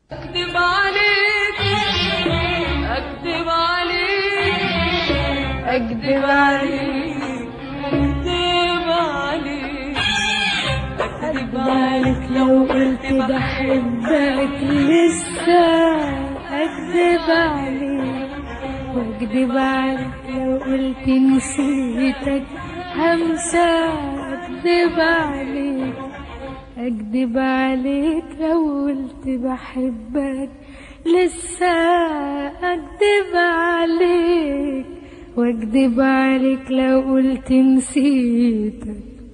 اكذب عليك اكذب عليك اكذب عليك اكذب عليك اكذب عليك لو قلت بحبك لسه اكذب عليك واكذب عليك لو قلت نسيتك همسة اكذب عليك اكذب عليك لو قلت بحبك لسه اكذب عليك واكذب عليك لو قلت نسيتك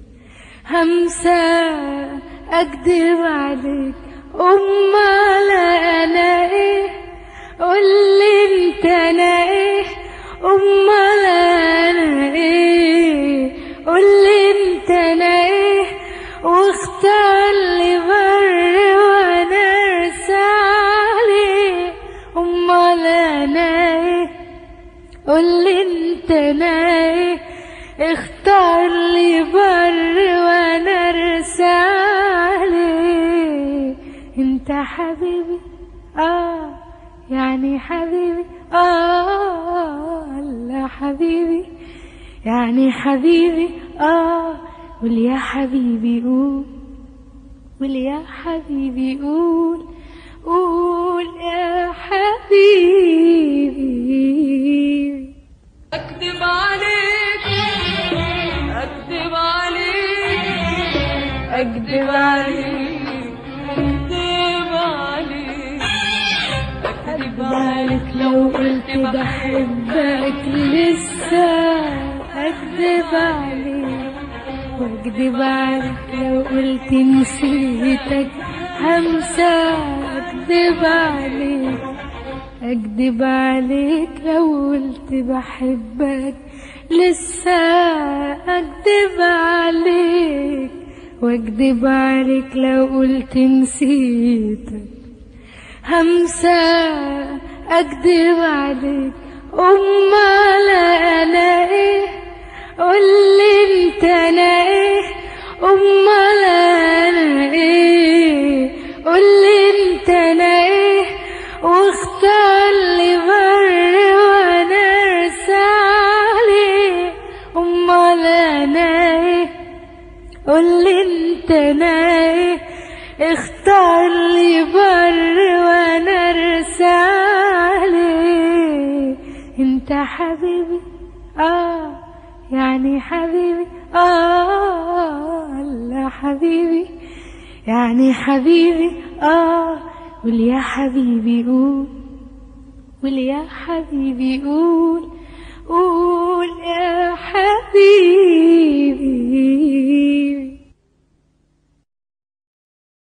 همسة أكدب عليك أمال أنا إيه قولي أنت أنا إيه أمال أنا إيه قولي أنت أنا إيه واختار لي بر وأنا أرسى عليه أمال أنا إيه قولي أنت أنا إيه اختار لي بر وانا ارسى عليه انت حبيبي اه يعني حبيبي اه لا حبيبي يعني حبيبي اه قول يا حبيبي قول قول يا حبيبي قول قول يا حبيبي اكذب عليك اكذب عليك اكذب عليك اكذب عليك اكذب عليك لو قلت بحبك لسه اكذب عليك واكذب عليك لو قلت نسيتك همسة اكذب عليك اكذب عليك لو قلت بحبك لسه اكذب عليك واكذب عليك لو قلت نسيتك همسة أكذب عليك أمال أنا إيه قولي أنت أنا إيه أمال أنا إيه قولي أنت أنا إيه واختار لي بر وأنا أرسى عليه أمال أنا إيه قولي أنت أنا إيه اختار لي بر وانا ارسى عليه انت حبيبي اه يعني حبيبي اه لا حبيبي يعني حبيبي اه قول يا حبيبي قول قول يا حبيبي قول قول